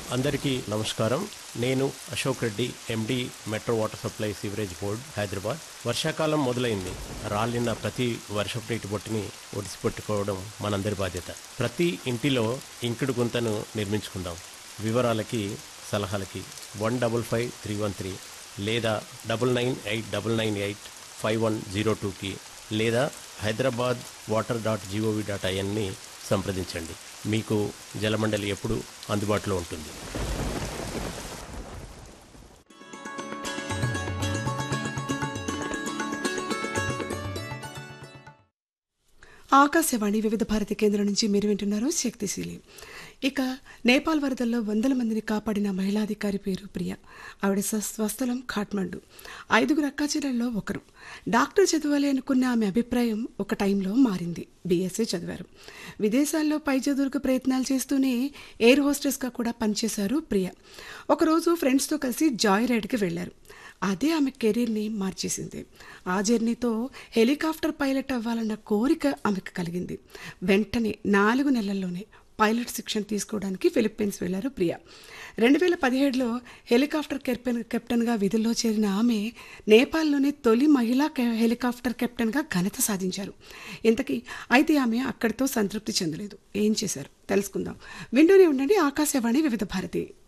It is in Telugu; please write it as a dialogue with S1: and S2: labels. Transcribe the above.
S1: అందరికీ నమస్కారం నేను Ashok Reddy MD metro water supply sewerage board Hyderabad వర్షాకాలం మొదలైంది రాలిన ప్రతి వర్షపు నీటి బొట్టుని ఒడిసిపెట్టుకోవడం మనందరి బాధ్యత ప్రతి ఇంటిలో ఇంకుడు గుంతను నిర్మించుకుందాం వివరాలకి సలహాలకి one double five three one three లేదా double nine eight double nine eight five one zero టూకి లేదా Hyderabad water dot gov dot ఐఎన్ని సంప్రదించండి మీకు జలమండలి ఎప్పుడు అందుబాటులో ఉంటుంది
S2: ఆకాశవాణి వివిధ భారతి కేంద్రం నుంచి మీరు వింటున్నారు శక్తిశీలి ఇక నేపాల్ వరదల్లో వందల మందిని కాపాడిన మహిళాధికారి పేరు ప్రియ ఆవిడ స్వ- స్వస్థలం ఖాట్మండు ఐదుగురు అక్కాచెల్లెల్లో ఒకరు డాక్టర్ చదవాలి అనుకున్న ఆమె అభిప్రాయం ఒక టైంలో మారింది బీఎస్సీ చదివారు విదేశాల్లో పై చదువులకు ప్రయత్నాలు చేస్తూనే ఎయిర్ హోస్టెస్గా కూడా పనిచేశారు ప్రియ ఒకరోజు ఫ్రెండ్స్తో కలిసి జాయ్ రైడ్కి వెళ్లారు అదే ఆమె కెరీర్ని మార్చేసింది ఆ జర్నీతో హెలికాప్టర్ పైలట్ అవ్వాలన్న కోరిక ఆమెకు కలిగింది వెంటనే నాలుగు నెలల్లోనే పైలట్ శిక్షణ తీసుకోవడానికి ఫిలిప్పీన్స్ వెళ్లారు ప్రియ రెండు వేల పదిహేడులో హెలికాప్టర్ కెప్టెన్ కెప్టెన్గా విధుల్లో చేరిన ఆమె నేపాల్లోని తొలి మహిళా కె- హెలికాప్టర్ కెప్టెన్గా ఘనత సాధించారు ఇంతకీ అయితే ఆమె అక్కడితో సంతృప్తి చెందలేదు ఏం చేశారు తెలుసుకుందాం వింటూనే ఉండండి ఆకాశవాణి వివిధ భారతి